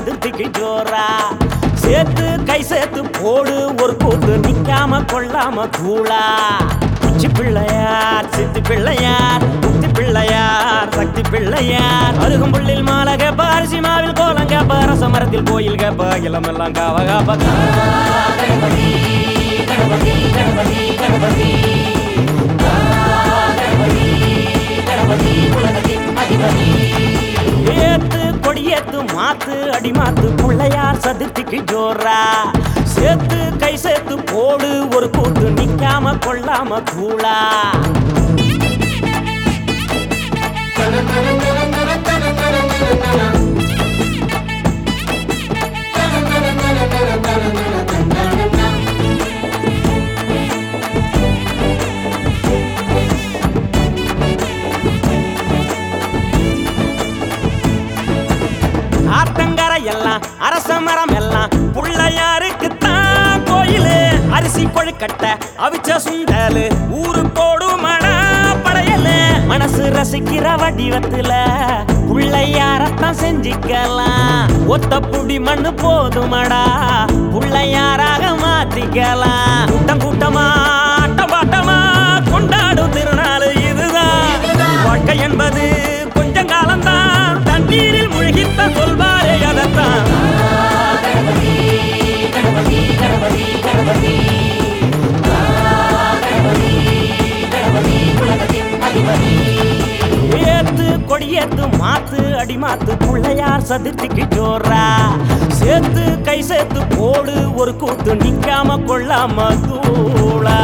சதுர்த்திக்கு ஜோரா சேர்த்து கை சேர்த்து போடு ஒரு கூத்து நிக்காம கொள்ளாம கூழா உச்சி பிள்ளையார் சித்தி பிள்ளையார் முக்தி பிள்ளையார் சக்தி பிள்ளையார் அருகம்புள்ளில் மாலை கேப்ப அரிசி மாவில் கோலம் கேப்ப ரசமரத்தில் கோயில் கேப்ப இளமெல்லாம் காவ காப்ப ஏத்து கொடியேத்து மாத்து அடி மாத்து பிள்ளையார் சதுர்த்திக்கு ஜோரா சேர்த்து கை சேர்த்து போடு ஒரு கூத்து நிக்காம கொள்ளாம கூழா ஆத்தங்கரை எல்லாம் அரச மரம் எல்லாம் பிள்ளையாருக்கு தான் கோயிலு அரிசி கொழுக்கட்டை அவிச்ச சுண்டலு ஊரு கோடு மட படையலு மனசு ரசிக்கிற வடிவத்துல பிள்ளையாரத்தான் செஞ்சிக்கலாம் ஒத்த புடி மண்ணு போதுமடா பிள்ளையாராக மாத்திக்கலாம் கூட்டம் கூட்டமா ஆட்டம் பாட்டமா கொண்டாடும் திருநாள் இதுதான் வாழ்க்கை என்பது கொஞ்சம் காலம்தான் தண்ணீரில் முழுகித்தான் சொல்வாரே அதைத்தான் ஏத்து கொடியேத்து மாத்து அடி மாத்து பிள்ளையார் சதுர்த்திக்கு ஜோரா சேர்த்து கை சேர்த்து போடு ஒரு கூத்து நிக்காம கொள்ளாம தூளா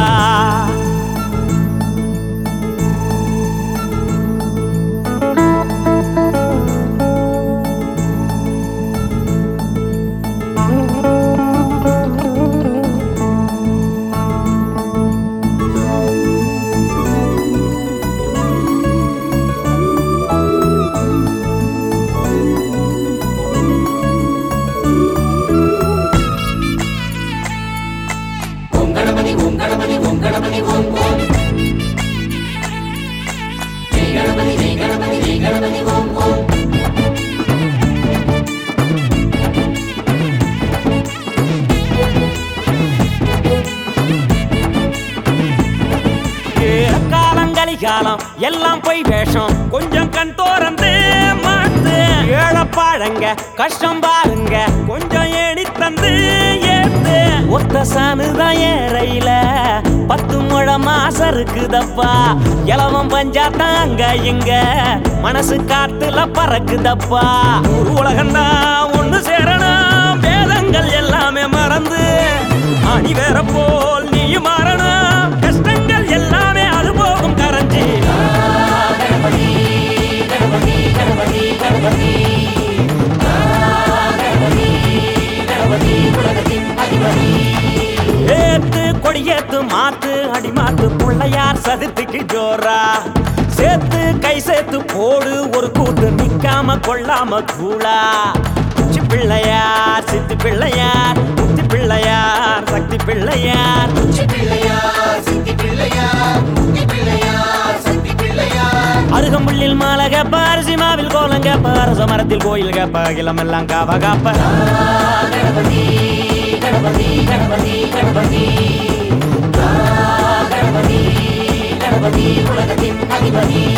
ஓம் கணபதி ஓம் கணபதி ஓம் கணபதி ஓம் ஓம் ஜெய் கணபதி ஜெய் கணபதி ஜெய் கணபதி ஓம் ஓம் காலங்களி காலம் எல்லாம் போய் வேஷம் கொஞ்சம் கண் தோறந்து மாத்து ஏழப்பாழங்க கஷ்டம் பாருங்க கொஞ்சம் ஏணி தந்து ஏத்து ஒத்த சாணுதான் ஏறையில பத்து முழம் மாசம் இருக்குதப்பா இலவம் பஞ்சாத்தான் அங்க இங்க மனசு காத்துல பறக்குதப்பா ஒரு உலகம்தான் ஒண்ணு சேரணும் வேதங்கள் எல்லாமே மறந்து அணி வேற போல் நீயும் மாறணும் கஷ்டங்கள் எல்லாமே அது போகும் கரைஞ்சி ஏத்து கொடியேத்து மாத்து அடி மாத்து பிள்ளையார் சதுர்த்திக்கு ஜோரா சேர்த்து கை சேர்த்து போடு ஒரு கூத்து நிக்காம கொள்ளாம கூழா உச்சி பிள்ளையார் சித்தி பிள்ளையார் முக்தி பிள்ளையார் சக்தி பிள்ளையார் உச்சி பிள்ளையார் சித்தி பிள்ளையார் முக்தி பிள்ளையார் சக்தி பிள்ளையார் அருகம்புள்ளில் மாலை கேப்ப அரிசி மாவில் கோலம் கேப்ப அரச மரத்தில் கோயில் கேப்ப இளமெல்லாம் காவ காப்ப கணபதி கணபதி கணபதி கணபதி கணபதி கணபதி உலகத்தின் அதிபதி